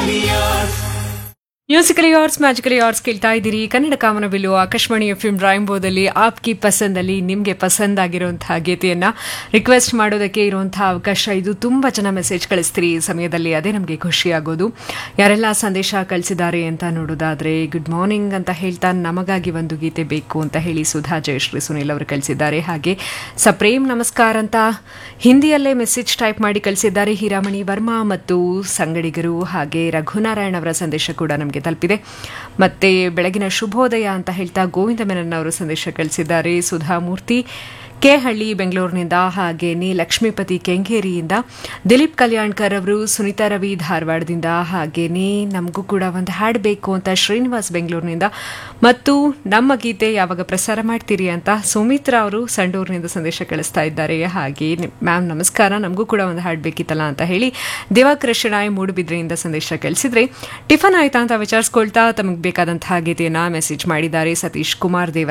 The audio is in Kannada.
ಮ್ಯೂಸಿಕಲಿ ಆರ್ಟ್ಸ್ ಮ್ಯಾಜಿಕಲಿ ಆರ್ಟ್ಸ್ ಕೇಳ್ತಾ ಇದ್ದೀರಿ ಕನ್ನಡ ಕಾಮನಬಿಲ್ಲು ಆಕಾಶವಾಣಿ ಎಫ್ ಎಂ ರಾಯಿಂಬೋದಲ್ಲಿ ಆಪ್ಕಿ ಪಸಂದಲ್ಲಿ ನಿಮಗೆ ಪಸಂದ್ ಆಗಿರುವಂತಹ ಗೀತೆಯನ್ನ ರಿಕ್ವೆಸ್ಟ್ ಮಾಡೋದಕ್ಕೆ ಇರುವಂತಹ ಅವಕಾಶ ಇದು ತುಂಬಾ ಜನ ಮೆಸೇಜ್ ಕಳಿಸ್ತೀರಿ ಈ ಸಮಯದಲ್ಲಿ ಅದೇ ನಮಗೆ ಖುಷಿ ಆಗೋದು ಯಾರೆಲ್ಲ ಸಂದೇಶ ಕಳಿಸಿದ್ದಾರೆ ಅಂತ ನೋಡೋದಾದ್ರೆ ಗುಡ್ ಮಾರ್ನಿಂಗ್ ಅಂತ ಹೇಳ್ತಾ ನಮಗಾಗಿ ಒಂದು ಗೀತೆ ಬೇಕು ಅಂತ ಹೇಳಿ ಸುಧಾ ಜಯಶ್ರೀ ಸುನಿಲ್ ಅವರು ಕಳಿಸಿದ್ದಾರೆ ಹಾಗೆ ಸಪ್ರೇಮ್ ನಮಸ್ಕಾರ ಅಂತ ಹಿಂದಿಯಲ್ಲೇ ಮೆಸೇಜ್ ಟೈಪ್ ಮಾಡಿ ಕಳಿಸಿದ್ದಾರೆ ಹಿರಾಮಣಿ ವರ್ಮಾ ಮತ್ತು ಸಂಗಡಿಗರು ಹಾಗೆ ರಘುನಾರಾಯಣ್ ಅವರ ಸಂದೇಶ ಕೂಡ ನಮಗೆ ತಲುಪಿದೆ ಮತ್ತೆ ಬೆಳಗಿನ ಶುಭೋದಯ ಅಂತ ಹೇಳ್ತಾ ಗೋವಿಂದ ಮೆನನ್ ಅವರು ಸಂದೇಶ ಕಳಿಸಿದ್ದಾರೆ ಸುಧಾಮೂರ್ತಿ ಕೆ ಹಳ್ಳಿ ಬೆಂಗಳೂರಿನಿಂದ ಹಾಗೇನೆ ಲಕ್ಷ್ಮೀಪತಿ ಕೆಂಗೇರಿಯಿಂದ ದಿಲೀಪ್ ಕಲ್ಯಾಣ್ಕರ್ ಅವರು ಸುನೀತಾ ರವಿ ಧಾರವಾಡದಿಂದ ಹಾಗೇನೆ ನಮಗೂ ಕೂಡ ಒಂದು ಹಾಡು ಬೇಕು ಅಂತ ಶ್ರೀನಿವಾಸ್ ಬೆಂಗಳೂರಿನಿಂದ ಮತ್ತು ನಮ್ಮ ಗೀತೆ ಯಾವಾಗ ಪ್ರಸಾರ ಮಾಡ್ತೀರಿ ಅಂತ ಸುಮಿತ್ರಾ ಅವರು ಸಂಡೂರಿನಿಂದ ಸಂದೇಶ ಕಳಿಸ್ತಾ ಇದ್ದಾರೆ ಹಾಗೆ ಮ್ಯಾಮ್ ನಮಸ್ಕಾರ ನಮಗೂ ಕೂಡ ಒಂದು ಹಾಡು ಬೇಕಿತ್ತಲ್ಲ ಅಂತ ಹೇಳಿ ದಿವಾಕರ್ ಶೆಣಾಯ್ ಮೂಡುಬಿದ್ರೆಯಿಂದ ಸಂದೇಶ ಕಳಿಸಿದ್ರೆ ಟಿಫನ್ ಆಯ್ತಾ ಅಂತ ವಿಚಾರಿಸ್ಕೊಳ್ತಾ ತಮಗೆ ಬೇಕಾದಂತಹ ಗೀತೆಯನ್ನ ಮೆಸೇಜ್ ಮಾಡಿದ್ದಾರೆ ಸತೀಶ್ ಕುಮಾರ್ ದೇವ